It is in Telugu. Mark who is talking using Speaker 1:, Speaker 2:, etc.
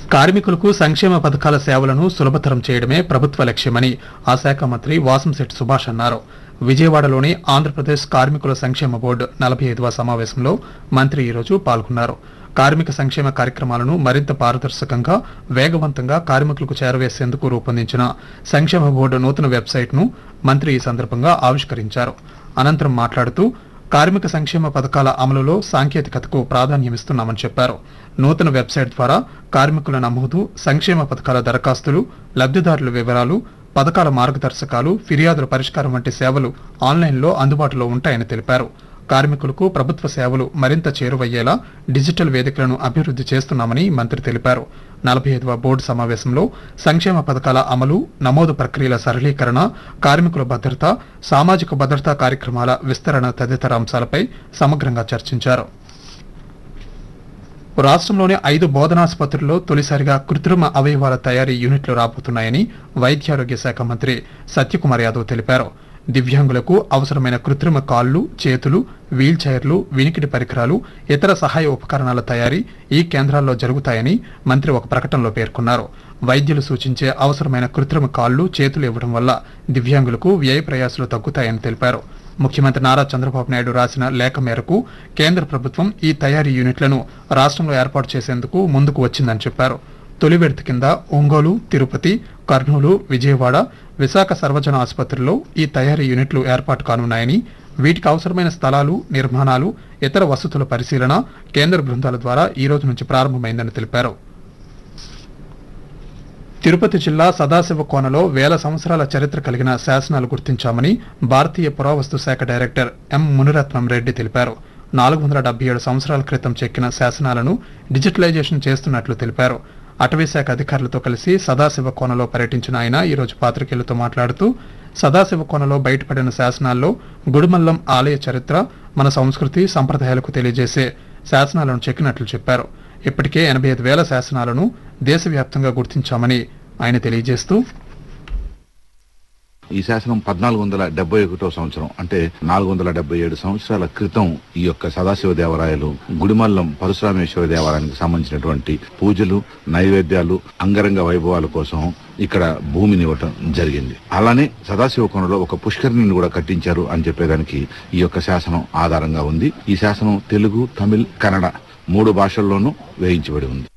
Speaker 1: కార్మికులకు సంక్షేమ పథకాల సేవలను సులభతరం చేయడమే ప్రభుత్వ లక్ష్యమని ఆ శాఖ మంత్రి వాసంశెట్టి సుభాష్ అన్నారు విజయవాడలోని ఆంధ్రప్రదేశ్ కార్మికుల సంక్షేమ బోర్డు నలభై ఐదవ సమావేశంలో మంత్రి ఈరోజు పాల్గొన్నారు కార్మిక సంక్షేమ కార్యక్రమాలను మరింత పారదర్శకంగా వేగవంతంగా కార్మికులకు చేరవేసేందుకు రూపొందించిన సంక్షేమ బోర్డు నూతన వెబ్సైట్ను మంత్రి ఈ సందర్భంగా ఆవిష్కరించారు అనంతరం మాట్లాడుతూ కార్మిక సంక్షేమ పథకాల అమలులో సాంకేతికతకు ప్రాధాన్యమిస్తున్నామని చెప్పారు నూతన వెబ్సైట్ ద్వారా కార్మికుల నమోదు సంక్షేమ పథకాల దరఖాస్తులు లబ్ధిదారుల వివరాలు పథకాల మార్గదర్శకాలు ఫిర్యాదుల పరిష్కారం వంటి సేవలు ఆన్లైన్లో అందుబాటులో ఉంటాయని తెలిపారు కార్మికులకు ప్రభుత్వ సేవలు మరింత చేరువయ్యేలా డిజిటల్ వేదికలను అభివృద్ధి చేస్తున్నామని మంత్రి తెలిపారు నలభై ఐదవ బోర్డు సమావేశంలో సంక్షేమ పథకాల అమలు నమోదు ప్రక్రియల సరళీకరణ కార్మికుల భద్రత సామాజిక భద్రతా కార్యక్రమాల విస్తరణ తదితర అంశాలపై సమగ్రంగా చర్చించారు రాష్ట్రంలోని ఐదు బోధనాసుపత్రుల్లో తొలిసారిగా కృత్రిమ అవయవాల తయారీ యూనిట్లు రాబోతున్నాయని వైద్యారోగ్య శాఖ మంత్రి సత్యకుమార్ యాదవ్ తెలిపారు దివ్యాంగులకు అవసరమైన కృత్రిమ కాళ్లు చేతులు వీల్ చైర్లు వినికిడి పరికరాలు ఇతర సహాయ ఉపకరణాల తయారీ ఈ కేంద్రాల్లో జరుగుతాయని మంత్రి ఒక ప్రకటనలో పేర్కొన్నారు వైద్యులు సూచించే అవసరమైన కృత్రిమ కాళ్లు చేతులు ఇవ్వడం వల్ల దివ్యాంగులకు వ్యయ ప్రయాసాలు తగ్గుతాయని తెలిపారు ముఖ్యమంత్రి నారా చంద్రబాబు నాయుడు రాసిన లేఖ మేరకు కేంద్ర ప్రభుత్వం ఈ తయారీ యూనిట్లను రాష్ట్రంలో ఏర్పాటు చేసేందుకు ముందుకు వచ్చిందని చెప్పారు తొలి విడత కింద ఒంగోలు తిరుపతి కర్నూలు విజయవాడ విశాఖ సర్వజన ఆసుపత్రుల్లో ఈ తయారీ యూనిట్లు ఏర్పాటు కానున్నాయని వీటికి అవసరమైన స్థలాలు నిర్మాణాలు ఇతర వసతుల పరిశీలన కేంద్ర బృందాల ద్వారా ఈ రోజు నుంచి ప్రారంభమైందని తెలిపారు తిరుపతి జిల్లా సదాశివ కోనలో వేల సంవత్సరాల చరిత్ర కలిగిన శాసనాలు గుర్తించామని భారతీయ పురావస్తు శాఖ డైరెక్టర్ ఎం మునిరత్నం రెడ్డి తెలిపారు నాలుగు వందల డెబ్బై ఏడు సంవత్సరాల క్రితం చెక్కిన శాసనాలను డిజిటలైజేషన్ చేస్తున్నట్లు తెలిపారు అటవీ శాఖ అధికారులతో కలిసి సదాశివ కోనలో పర్యటించిన ఆయన ఈరోజు పాత్రికేయులతో మాట్లాడుతూ సదాశివ కోనలో బయటపడిన శాసనాల్లో గుడిమల్లం ఆలయ చరిత్ర మన సంస్కృతి సంప్రదాయాలకు తెలియజేసే శాసనాలను చెక్కినట్లు చెప్పారు ఇప్పటికే ఎనభై ఐదు వేల శాసనాలను దేశవ్యాప్తంగా గుర్తించామని ఆయన తెలియజేస్తూ
Speaker 2: ఈ శాసనం పద్నాలుగు వందల డెబ్బై ఒకటో సంవత్సరం అంటే నాలుగు వందల డెబ్బై ఏడు సంవత్సరాల క్రితం ఈ యొక్క సదాశివ దేవాలయాలు గుడిమల్లం పరశురామేశ్వర దేవాలయానికి సంబంధించినటువంటి పూజలు నైవేద్యాలు అంగరంగ వైభవాల కోసం ఇక్కడ భూమిని ఇవ్వటం జరిగింది అలానే సదాశివ కోనలో ఒక పుష్కరిణిని కూడా కట్టించారు అని చెప్పేదానికి ఈ యొక్క శాసనం ఆధారంగా ఉంది ఈ శాసనం తెలుగు తమిళ్ కన్నడ మూడు భాషల్లోనూ వేయించబడి ఉంది